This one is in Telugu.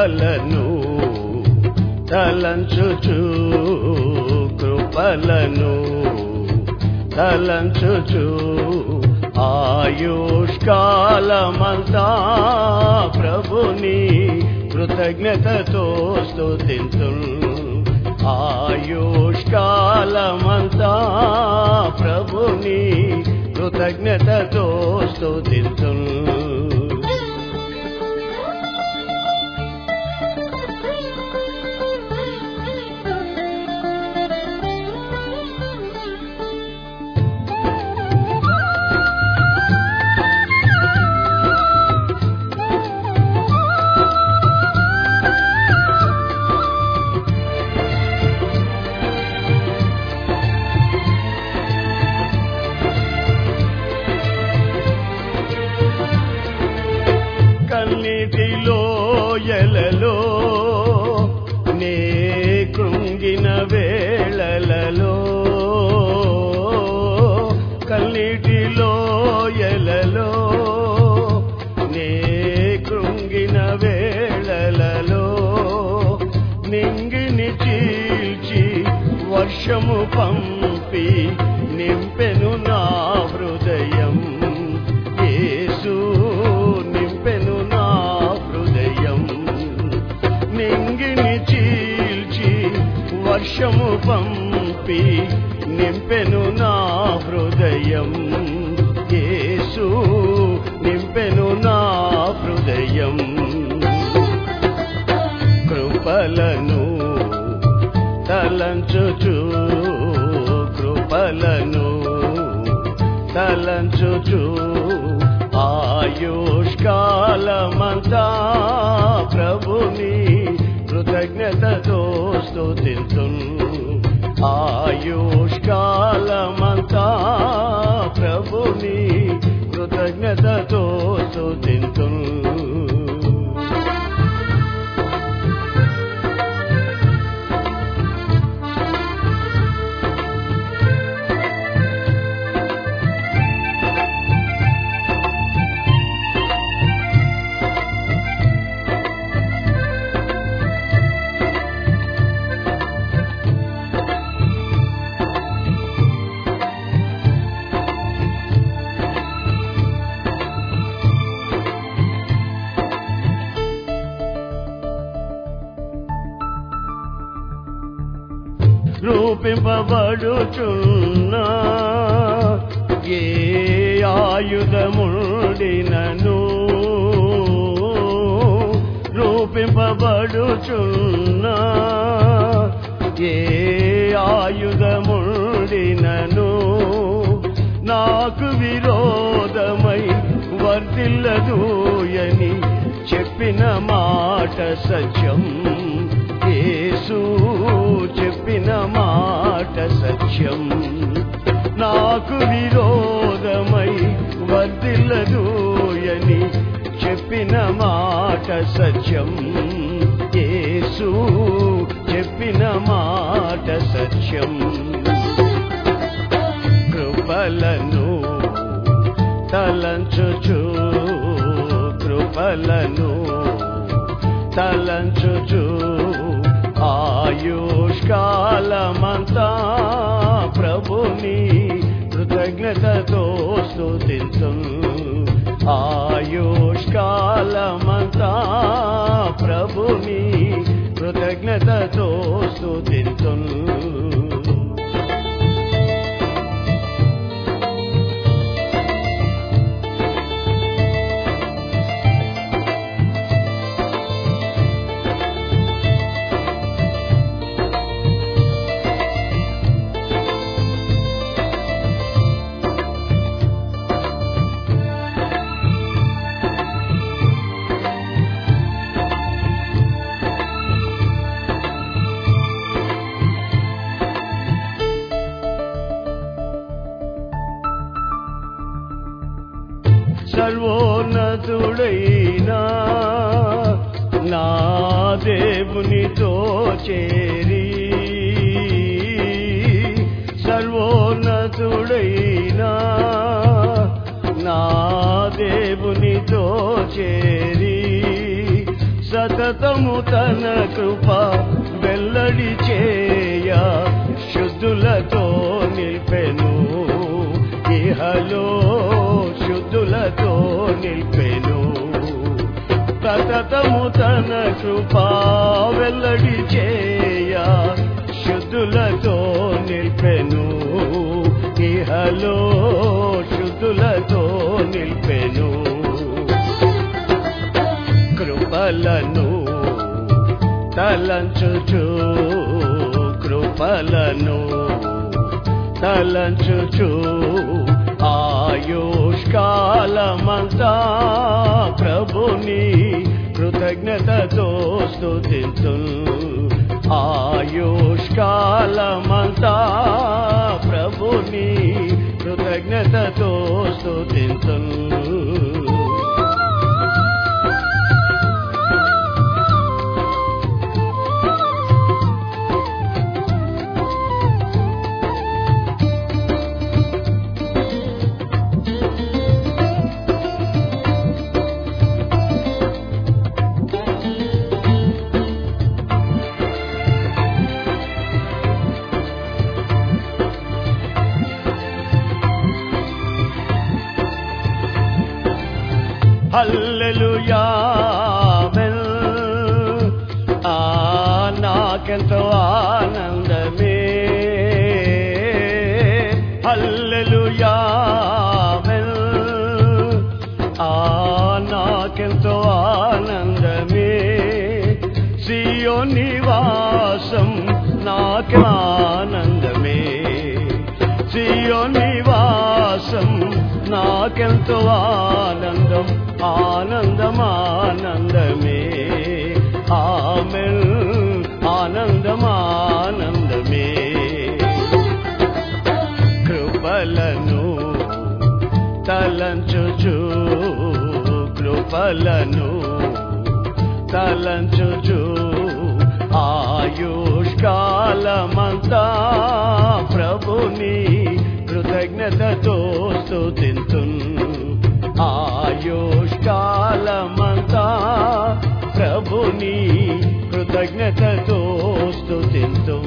కృపలను తలంచుచు కృపలను తలంచుచు ఆయుష్కాలమంతా ప్రభుని కృతజ్ఞతతో స్తుతింతు ఆయుష్కాలమంతా ప్రభుని కృతజ్ఞతతో స్తుతింతు కన్నిటిలో ఎలలో నే కృంగిన వేళలలో కన్నిటిలో ఎలలో నే కృంగిన వేళలలో నింగిని చీల్చి వర్షము పంపి నింపెను నా హృదయం యేసు నింపెను నా హృదయం నింగిని చీల్చి వర్షము పంపి నింపెను నా హృదయం యేసు నింపెను నా హృదయం కృపలను తలంచుచు కృపలను తలంచుచు ఆయుష్కాలమంతా ప్రభుని కృతజ్ఞతతో స్తుతింతు ఆయుష్కాలమంతా ప్రభుని కృతజ్ఞతతో స్తుతింతు రూపింపబడుచున్న ఏ ఆయుధముడినను రూపింపబడుచున్న ఏ ఆయుధముడినను నాకు విరోధమై వర్తిల్లదూయని చెప్పిన మాట సత్యం యేసు చెప్పిన మాట సత్యం నాకు విరోధమై వర్దిల్లదూయని చెప్పిన మాట సత్యం యేసు చెప్పిన మాట సత్యం కృపలను తలంచుచు కృపలను తలంచుచు ఆయుష్కాలమంతా ప్రభుని కృతజ్ఞతతో స్తుతింతు ఆయుష్కాలమంతా ప్రభుని కృతజ్ఞతతో స్తుతింతు సర్వోన్నతుడైనా నా దేవునితో చేరి సర్వోన్నతుడైనా నా దేవునితో చేరి సతతము తన కృప వెల్లడి చేయ శుద్ధులతో నిల్పెను ఇహలో శుద్ధులతో నిల్పెను సతతము తన కృప వెల్లడి చేయ శుద్ధులతో నిల్పెను ఇహలో శుద్ధులతో నిల్పెను కృపలను తలంచుచు కృపలను తలంచుచు ఆయుష్కాలమంతా ప్రభుని కృతజ్ఞతతో స్తుతించు ఆయుష్కాలమంతా ప్రభుని కృతజ్ఞతతో స్తుతించు హల్లెలూయా బెల్ ఆ నాకెంతో ఆనందమే హల్లెలూయా బెల్ ఆ నాకెంతో ఆనందమే సియో నివాసం నాకు ఆనందమే సియో నివాసం నాకెంతో ఆనందం ఆనందం ఆనందమే ఆమెల్ ఆనందం ఆనందమే కృపలను తలంచుచు కృపలను తలంచుచు ఆయుష్కాలమంతా ప్రభుని కృతజ్ఞతతో స్తుతింతు ఆయుష్కాలమంతా ప్రభుని కృతజ్ఞతతో స్తుతింతు